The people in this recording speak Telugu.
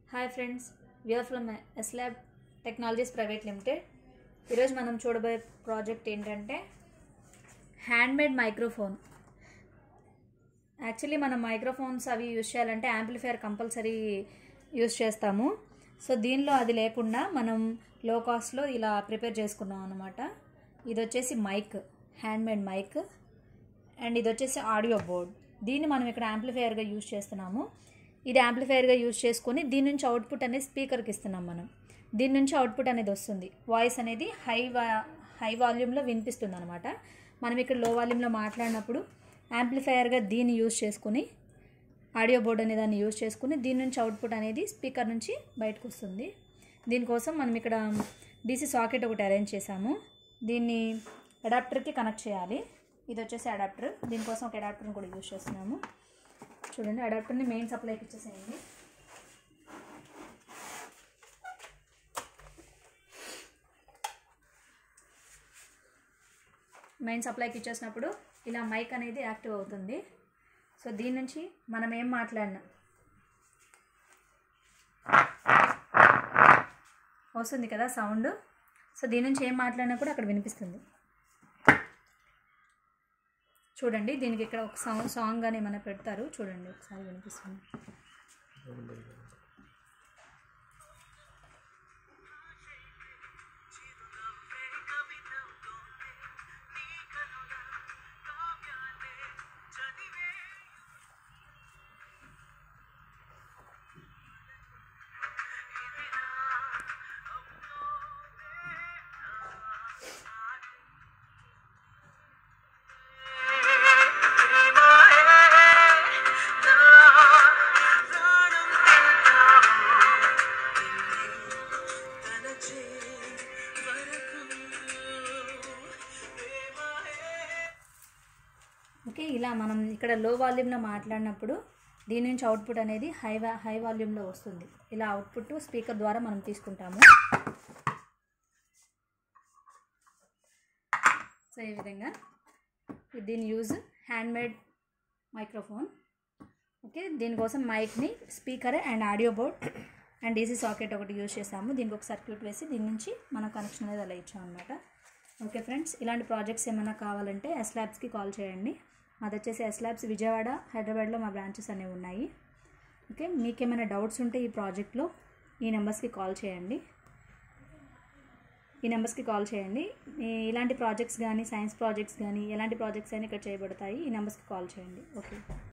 hi friends we are from Eslab technologies private limited ఈరోజు మనం చూడబోయే ప్రాజెక్ట్ ఏంటంటే హ్యాండ్మేడ్ మైక్రోఫోన్ యాక్చువల్లీ మనం మైక్రోఫోన్స్ అవి యూజ్ చేయాలంటే యాంప్లిఫైయర్ కంపల్సరీ యూజ్ చేస్తాము సో దీనిలో అది లేకుండా మనం లో కాస్ట్లో ఇలా ప్రిపేర్ చేసుకున్నాం అనమాట ఇది వచ్చేసి మైక్ హ్యాండ్మేడ్ మైక్ అండ్ ఇది వచ్చేసి ఆడియో బోర్డ్ దీన్ని మనం ఇక్కడ యాంప్లిఫైయర్గా యూజ్ చేస్తున్నాము ఇది యాంప్లిఫైయర్గా యూజ్ చేసుకొని దీని నుంచి అవుట్పుట్ అనేది స్పీకర్కి ఇస్తున్నాం మనం దీని నుంచి అవుట్పుట్ అనేది వస్తుంది వాయిస్ అనేది హై వా హై వాల్యూమ్లో వినిపిస్తుంది అనమాట మనం ఇక్కడ లో వాల్యూమ్లో మాట్లాడినప్పుడు యాంప్లిఫైయర్గా దీన్ని యూజ్ చేసుకుని ఆడియో బోర్డ్ అనే దాన్ని యూజ్ చేసుకుని దీని నుంచి అవుట్పుట్ అనేది స్పీకర్ నుంచి బయటకు వస్తుంది దీనికోసం మనం ఇక్కడ డీసీ సాకెట్ ఒకటి అరేంజ్ చేసాము దీన్ని అడాప్టర్కి కనెక్ట్ చేయాలి ఇది వచ్చేసి అడాప్టర్ దీనికోసం ఒక అడాప్టర్ని కూడా యూజ్ చేస్తున్నాము చూడండి అడాప్టర్ని మెయిన్ సప్లైకి ఇచ్చేసేయండి మెయిన్ సప్లైకి ఇచ్చేసినప్పుడు ఇలా మైక్ అనేది యాక్టివ్ అవుతుంది సో దీని నుంచి మనం ఏం మాట్లాడినా వస్తుంది కదా సౌండ్ సో దీని నుంచి ఏం మాట్లాడినా కూడా అక్కడ వినిపిస్తుంది చూడండి దీనికి ఇక్కడ ఒక సాంగ్ సాంగ్ అని ఏమైనా పెడతారు చూడండి ఒకసారి వినిపిస్తుంది ఓకే ఇలా మనం ఇక్కడ లో వాల్యూమ్లో మాట్లాడినప్పుడు దీని నుంచి అవుట్పుట్ అనేది హై వా హై వాల్యూమ్లో వస్తుంది ఇలా అవుట్పుట్ స్పీకర్ ద్వారా మనం తీసుకుంటాము సో ఈ విధంగా దీని యూజ్ హ్యాండ్మేడ్ మైక్రోఫోన్ ఓకే దీనికోసం మైక్ని speaker and audio board and DC socket ఒకటి యూజ్ చేసాము దీనికి ఒక సర్క్యూట్ వేసి దీని నుంచి మనం కనెక్షన్ అనేది అలా ఇచ్చాం అనమాట ఓకే ఫ్రెండ్స్ ఇలాంటి ప్రాజెక్ట్స్ ఏమైనా కావాలంటే ఎస్ ల్యాబ్స్కి కాల్ చేయండి మాది వచ్చేసి ఎస్ ల్యాబ్స్ విజయవాడ హైదరాబాద్లో మా బ్రాంచెస్ అనేవి ఉన్నాయి ఓకే మీకు ఏమైనా డౌట్స్ ఉంటే ఈ ప్రాజెక్ట్లో ఈ నెంబర్స్కి కాల్ చేయండి ఈ నెంబర్స్కి కాల్ చేయండి ఈ- ఇలాంటి ప్రాజెక్ట్స్ కానీ సైన్స్ ప్రాజెక్ట్స్ కానీ ఎలాంటి ప్రాజెక్ట్స్ అయినా ఇక్కడ చేయబడతాయి ఈ నెంబర్స్కి కాల్ చేయండి ఓకే